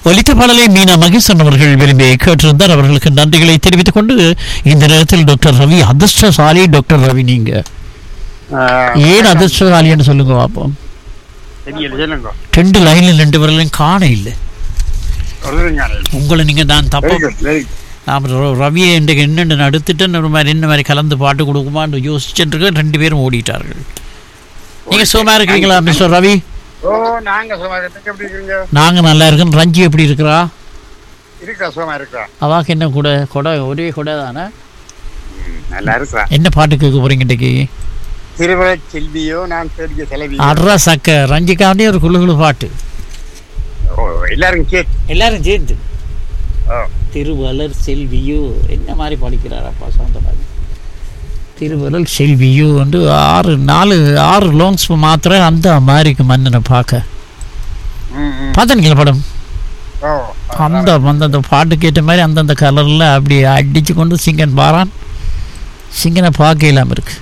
ஒலித்த பாடலை மீனா மகேசன் அவர்கள் விரும்பி கேட்டிருந்தார் அவர்களுக்கு நன்றிகளை தெரிவித்துக் கொண்டு இந்த நேரத்தில் டாக்டர் ரவி அதிர்ஷ்டசாலி டாக்டர் ரவி நீங்க ஏன் அதிர்ஷ்டசாலின்னு சொல்லுங்க பார்ப்போம் தெரியல சொல்லுங்க ரெண்டு லைன்ல ரெண்டு விரலையும் காண இல்லை சொல்லுங்க உங்களை நீங்க நான் தப்பா வெரி குட் வெரி குட் நாம் ர- ரவியை இன்றைக்கு என்னென்ன நடுத்துட்டு இந்த மாதிரி என்ன மாதிரி கலந்து பாட்டு கொடுக்குமான்னு யோசிச்சுட்டு இருக்க ரெண்டு பேரும் ஓடிட்டார்கள் நீங்க சுகமா இருக்கிறீங்களா மிஸ்டர் ரவி ஓ நாங்க சும்மா இருக்கோம். எப்படி இருக்கீங்க நாங்க நல்லா இருக்கோம் ரஞ்சி எப்படி இருக்கிறா இருக்கா சும்மா இருக்கா அவாக்கு என்ன கூட கொடை ஒரே கொடை தானே நல்லா இருக்கா என்ன பாட்டு கேட்க போறீங்க இன்றைக்கு திருவிழா செல்வியோ நான் தேடிய செலவியோ அட்ரா சக்க ரஞ்சிக்காண்டி ஒரு குழு குழு பாட்டு ஓ எல்லாரும் கேட் எல்லாரும் சேர்ந்து ஓ திருவலர் செல்வியோ என்ன மாதிரி படிக்கிறாரப்பா சவுந்தரராஜன் திருவலர் செல்வியோ வந்து ஆறு நாலு ஆறு லோன்ஸ் மாத்திரம் அந்த மாதிரிக்கு மன்னனை பார்க்க ம் ம் பார்த்தீங்களா படம் ஓ அந்த அந்தந்த பாட்டுக்கு ஏற்ற மாதிரி அந்தந்த கலரில் அப்படி அடிச்சு கொண்டு சிங்கன் பாரான் சிங்கனை பார்க்க இல்லாமல் இருக்கு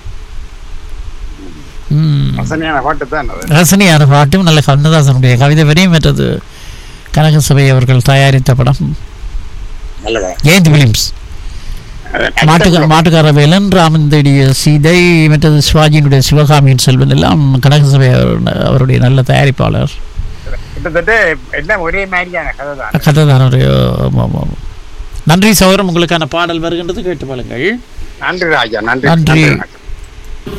ம் வசனையான பாட்டு தான் அது ரசனையான பாட்டும் நல்ல கண்ணதாசனுடைய கவிதை வரையும் மற்றது கனகசபை அவர்கள் தயாரித்த படம் நல்லதா ஜெயந்த் பிலிம்ஸ் மாட்டுக்க மாட்டுக்கார வேலன் ராமந்தேடிய சீதை மற்றது சிவாஜியினுடைய சிவகாமியின் செல்வன் எல்லாம் கனகசபை அவர்- அவருடைய நல்ல தயாரிப்பாளர் கிட்டத்தட்ட எல்லாம் ஒரே மாதிரியான கதை தான் கதை தான் ஒரு ஆமாம், ஆமாம். நன்றி சௌரம் உங்களுக்கான பாடல் வருகின்றது கேட்டு பாருங்கள் நன்றி ராஜா நன்றி நன்றி நன்றி